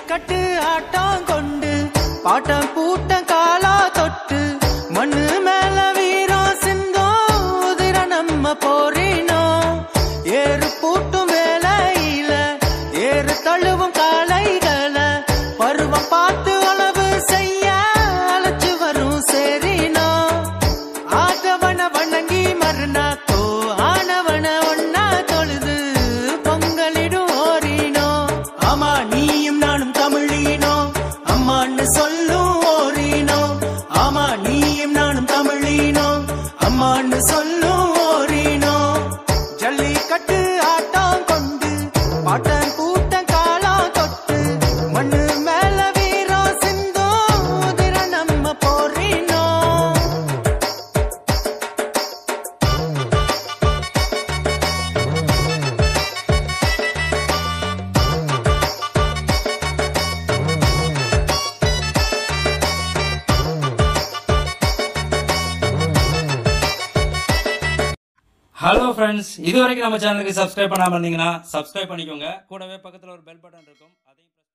ஜல்லிக்கட்டு ஆட்டம் கொண்டு பாட்டம் பூட்டம் காலா தொட்டு மண்ணு மேல வீரம் சிந்தோம் உதிர நம்ம போரினோம் ஏறு பூட்டும் வேலையில ஏறு தழுவும் காளைகளை பருவம் பார்த்து அளவு செய்ய அழைச்சு வரும் சரினோ ஆதவன வணங்கி மறுநாக்கோ ஆனவன ஒன்னா தொழுது பொங்கலிடும் ஓரினோ ஆமா நீயும் நானும் தமிழினோ அம்மான்னு சொல்லும் ஓரினோ ஆமா நீயும் நானும் தமிழினோ அம்மான்னு சொல்லும் ஓரினோ ஜல்லிக்கட்டு ஆட்டம் கொண்டு பாட்டம் கூட்டம் காலா தொட்டு மண்ணு மேல வீரம் சிந்தும் உதிர நம்ம போரினோ ஹலோ ஃப்ரெண்ட்ஸ் இது வரைக்கும் நம்ம சேனலுக்கு சப்ஸ்கிரைப் பண்ணாம இருந்தீங்கன்னா சப்ஸ்கிரைப் பண்ணிக்கோங்க கூடவே பக்கத்துல ஒரு பெல் பட்டன் இருக்கும் அதையும் press